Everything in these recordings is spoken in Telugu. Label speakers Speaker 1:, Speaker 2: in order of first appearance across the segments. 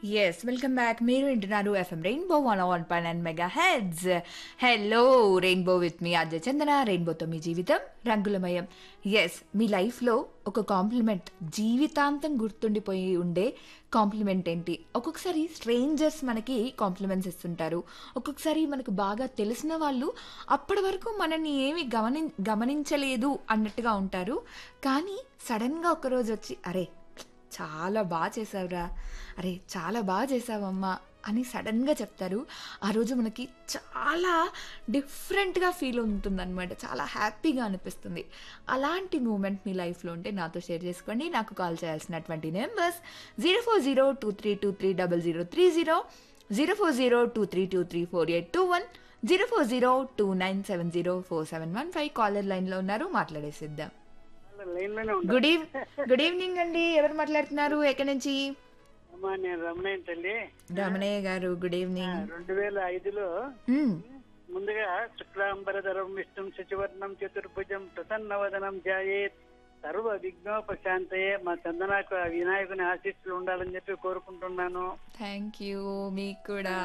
Speaker 1: ఎస్ వెల్కమ్ బ్యాక్ మీరు వింటున్నారు FM rainbow one one point nine mega heads hello rainbow with me Ajay Chandana రెయిన్బోతో మీ జీవితం రంగులమయం ఎస్ మీ లైఫ్లో ఒక కాంప్లిమెంట్ జీవితాంతం గుర్తుండిపోయి ఉండే కాంప్లిమెంట్ ఏంటి ఒక్కొక్కసారి స్ట్రేంజర్స్ మనకి కాంప్లిమెంట్స్ ఇస్తుంటారు ఒక్కొక్కసారి మనకు బాగా తెలిసిన వాళ్ళు అప్పటి వరకు మనల్ని ఏమి గమని గమనించలేదు అన్నట్టుగా ఉంటారు కానీ సడన్గా ఒకరోజు వచ్చి అరే చాలా బాగా చేసావురా అరే చాలా బాగా చేసావమ్మా అని సడన్గా చెప్తారు ఆ రోజు మనకి చాలా డిఫరెంట్గా ఫీల్ ఉంటుందన్నమాట చాలా హ్యాపీగా అనిపిస్తుంది అలాంటి మూమెంట్ మీ లైఫ్లో ఉంటే నాతో షేర్ చేసుకోండి నాకు కాల్ చేయాల్సినటువంటి numbers zero four zero two three two three double zero three zero zero four zero two three two three four eight two one zero four zero two nine seven zero four seven one five caller లైన్లో ఉన్నారు మాట్లాడేసిద్దాం
Speaker 2: లైన్ లోనే ఉంటా
Speaker 1: గుడ్ ఈవ్ గుడ్ ఈవినింగ్ అండి ఎవరు మాట్లాడుతున్నారు ఎక్కడి నుంచి
Speaker 2: అమ్మా నేను రమణయ్య తల్లి
Speaker 1: రమణయ్య గారు గుడ్
Speaker 2: ఆ,
Speaker 1: ఈవినింగ్
Speaker 2: రెండు వేల ఐదులో
Speaker 1: మ్మ్.
Speaker 2: ముందుగా శుక్లాంబరధరం విష్ణుం శశివర్ణం చతుర్భుజం ప్రసన్నవదనం ధ్యాయేత్ సర్వ విఘ్నోపశాంతయే మా చందనాకు ఆ వినాయకుని ఆశీస్సులు ఉండాలని చెప్పి కోరుకుంటున్నాను
Speaker 1: థ్యాంక్ యూ మీకు కూడా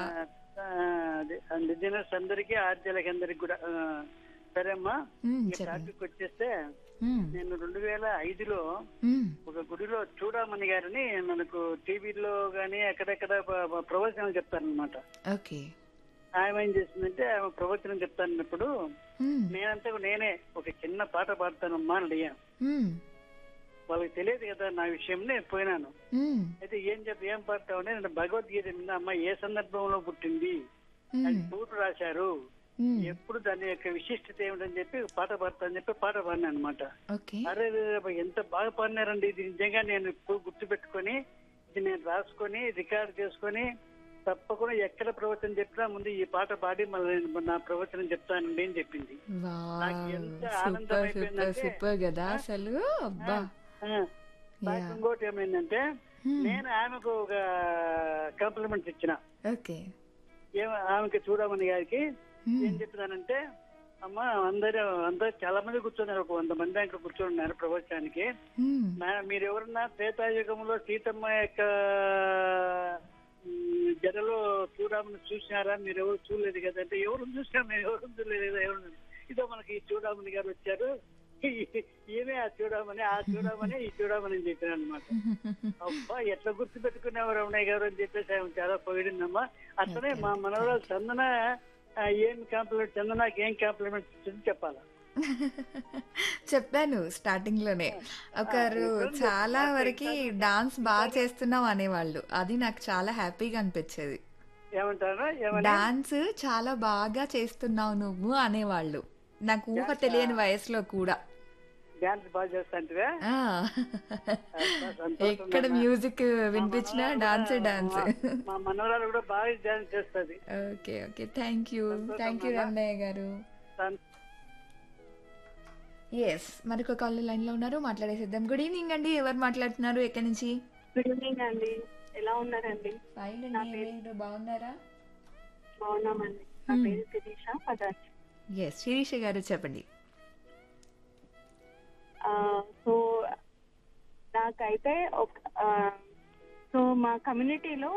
Speaker 2: బిజినెస్ అందరికి ఆర్జలకి అందరికి కూడా ఆ, సరే అమ్మా
Speaker 1: మ్మ్,
Speaker 2: ఈ
Speaker 1: చెప్పండి
Speaker 2: టాపిక్ వచ్చేస్తే
Speaker 1: మ్మ్,
Speaker 2: నేను రెండు వేల ఐదులో
Speaker 1: మ్మ్.
Speaker 2: ఒక గుడిలో చూడమని గారిని మనకు టీవీలో గానీ ఎక్కడెక్కడ ప- ప- ప్రవచనాలు చెప్తారనమాట
Speaker 1: ఓకే
Speaker 2: ఆమె ఏం చేసిందంటే ఆమె ప్రవచనం చెప్తానప్పుడు
Speaker 1: మ్మ్,
Speaker 2: నేనంతా నేనే ఒక చిన్న పాట పాడతానమ్మా అని అడిగాను
Speaker 1: మ్మ్,
Speaker 2: వాళ్ళకి తెలియదు కదా నా విషయం నేను పోయినాను
Speaker 1: మ్మ్,
Speaker 2: అయితే ఏం చెప్పి ఏం పాడతావు అంటే నేను భగవద్గీత మీద అమ్మ ఏ సందర్భంలో పుట్టింది
Speaker 1: మ్మ్,
Speaker 2: అది పూట రాశారు
Speaker 1: మ్మ్.
Speaker 2: ఎప్పుడు దాని యొక్క విశిష్టత ఏమిటని చెప్పి పాట పాడతా అని చెప్పి పాట పాడినా అనమాట
Speaker 1: ఓకే
Speaker 2: అరే రే రే, ఎంత బాగా పాడినారండి ఇది నిజంగా నేను ఇప్పుడు గుర్తు పెట్టుకొని ఇది నేను రాసుకొని రికార్డ్ చేసుకొని తప్పకుండా ఎక్కడ ప్రవచనం చెప్పినా ముందు ఈ పాట పాడి మళ్ళీ నేను నా ప్రవచనం చెప్తానండి అని చెప్పింది నాకు ఎంత
Speaker 1: సూపర్
Speaker 2: ఆనందం
Speaker 1: సూపర్
Speaker 2: అయిపోయిందంటే,
Speaker 1: సూపర్ కదా అసలు అబ్బా
Speaker 2: ఆ, నాకు
Speaker 1: Yeah.
Speaker 2: ఇంకోటి ఏమైందంటే
Speaker 1: Hmm.
Speaker 2: నేను ఆమెకు ఒక కాంప్లిమెంట్స్ ఇచ్చిన
Speaker 1: ఓకే
Speaker 2: ఏమ ఆమెకి చూడమని గారికి
Speaker 1: మ్మ్,
Speaker 2: ఏం చెప్పినానంటే అమ్మ అందరూ అందరూ చాలా మంది కూర్చున్నారు ఒక వంద మంది అక్కడ కూర్చొని ఉన్నారు ప్రవచనానికి
Speaker 1: మ్మ్,
Speaker 2: నా- మీరు ఎవరన్నా త్రేతాయుగంలో సీతమ్మ యొక్క మ్, జడలో చూడమని చూసినారా మీరు ఎవరు చూడలేదు కదా అంటే ఎవరు చూసినా మేము ఎవరు చూడలేదు కదా ఎవరు ఇదో మనకి ఈ చూడమని గారు వచ్చారు ఈ- ఈమె ఆ చూడమని ఆ చూడమని ఈ చూడమని అని చెప్పాను అనమాట అబ్బా ఎట్లా గుర్తు పెట్టుకునేవారు రమణయ్య గారు అని చెప్పేసి ఆమె చాలా పొగిడిందమ్మా అట్లనే మా మనవరాలు చందన ఆ, ఏం కాంప్లిమెంట్ చందనకి ఏం కాంప్లిమెంట్ ఇచ్చింది చెప్పాలా
Speaker 1: చెప్పాను స్టార్టింగ్ లోనే ఒకరు
Speaker 2: ఎప్పుడన్నా
Speaker 1: చాలా
Speaker 2: నాకు
Speaker 1: వరకు
Speaker 2: ఇంకా-
Speaker 1: డాన్స్ బాగా చేస్తున్నావు అనేవాళ్ళు అది నాకు చాలా హ్యాపీగా అనిపించేది
Speaker 2: ఏమంటారా ఏమని
Speaker 1: డాన్స్ చాలా బాగా చేస్తున్నావు నువ్వు అనేవాళ్ళు నాకు ఊహ తెలియని వయసులో కూడా
Speaker 2: డాన్స్ బాగా చేస్తాంటివే
Speaker 1: ఆ
Speaker 2: సంతోషం
Speaker 1: ఎక్కడ
Speaker 2: నాన్న.
Speaker 1: మ్యూజిక్ వినిపించినా
Speaker 2: మా
Speaker 1: డాన్స్
Speaker 2: మనవరాలు
Speaker 1: డాన్స్
Speaker 2: కూడా- మా మనవరాలు కూడా బాగా డాన్స్ చేస్తుంది
Speaker 1: ఓకే ఓకే థ్యాంక్ యూ
Speaker 2: సంతోషం
Speaker 1: థ్యాంక్ యూ
Speaker 2: నాన్న.
Speaker 1: రమణయ్య గారు ఎస్ మరొక కాల్ లైన్ లో ఉన్నారు మాట్లాడేసిద్దాం గుడ్ ఈవినింగ్ అండి ఎవరు మాట్లాడుతున్నారు ఎక్కడి నుంచి
Speaker 3: గుడ్ ఈవినింగ్ అండి ఎలా ఉన్నారండి
Speaker 1: ఫైన్
Speaker 3: నా
Speaker 1: అండి
Speaker 3: పేరు-
Speaker 1: మీరు బాగున్నారా
Speaker 3: బాగున్నామండి నా
Speaker 1: Hmm.
Speaker 3: పేరు శిరీష పదార్థ
Speaker 1: ఎస్ శిరీష గారు చెప్పండి
Speaker 3: సో నాకైతే ఒక సో మా కమ్యూనిటీలో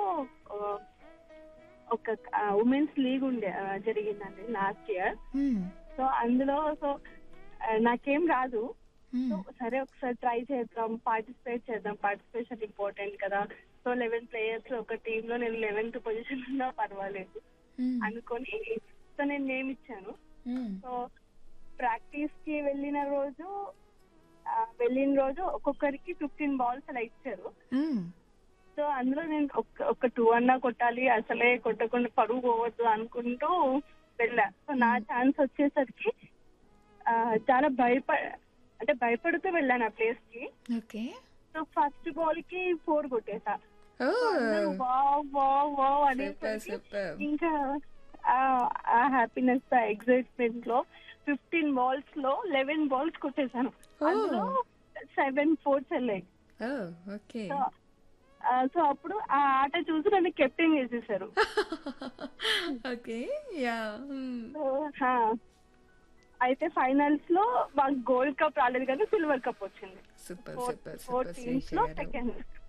Speaker 3: ఒక ఉమెన్స్ లీగ్ ఉండే ఆ, జరిగిందండి లాస్ట్ ఇయర్
Speaker 1: Hmm.
Speaker 3: సో అందులో సో నాకేం రాదు
Speaker 1: Hmm.
Speaker 3: సో సరే ఒకసారి ట్రై చేద్దాం పార్టిసిపేట్ చేద్దాం పార్టిసిపేషన్ ఇంపార్టెంట్ కదా సో లెవెన్ ప్లేయర్స్ ఒక టీమ్ లో నేను లెవెన్త్ పొజిషన్ ఉన్నా పర్వాలేదు
Speaker 1: Hmm.
Speaker 3: అనుకొని సో నేను నేమ్ ఇచ్చాను
Speaker 1: Hmm.
Speaker 3: సో ప్రాక్టీస్ కి వెళ్ళిన రోజు ఆ, వెళ్ళిన రోజు ఒక్కొక్కరికి ఫిఫ్టీన్ బాల్స్ అలా ఇచ్చారు
Speaker 1: Hmm.
Speaker 3: సో అందులో నేను ఒక ఒక టూ అన్నా కొట్టాలి అసలే కొట్టకుండా పరుగు పోవద్దు అనుకుంటూ వెళ్ళా సో నా ఛాన్స్ వచ్చేసరికి ఆ, చాలా భయప అంటే భయపడుతూ వెళ్ళాను ఆ ప్లేస్ కి
Speaker 1: ఓకే
Speaker 3: సో ఫస్ట్ బాల్ కి ఫోర్ కొట్టేసా
Speaker 1: ఓ
Speaker 3: వావ్ వావ్ వావ్
Speaker 1: సూపర్
Speaker 3: అనేసరికి
Speaker 1: సూపర్
Speaker 3: ఇంకా ఆ- ఆ హ్యాపీనెస్ ఆ ఎగ్జైట్మెంట్ లో ఫిఫ్టీన్ బాల్స్ లో లెవెన్ బాల్స్ కొట్టేశాను
Speaker 1: Oh.
Speaker 3: అందులో సెవెన్ ఫోర్స్ వెళ్ళాయి
Speaker 1: ఓ ఓకే
Speaker 3: సో ఆ, సో అప్పుడు ఆ ఆట చూసి నన్ను కెప్టెన్ చేసేసారు
Speaker 1: ఓకే యా
Speaker 3: సో, హా. అయితే ఫైనల్స్ లో మాకు గోల్డ్ కప్ రాలేదు కానీ సిల్వర్ కప్ వచ్చింది
Speaker 1: super
Speaker 3: four
Speaker 1: super
Speaker 3: four
Speaker 1: super
Speaker 3: teams
Speaker 1: Sirisha
Speaker 3: లో
Speaker 1: గారు
Speaker 3: సెకండ్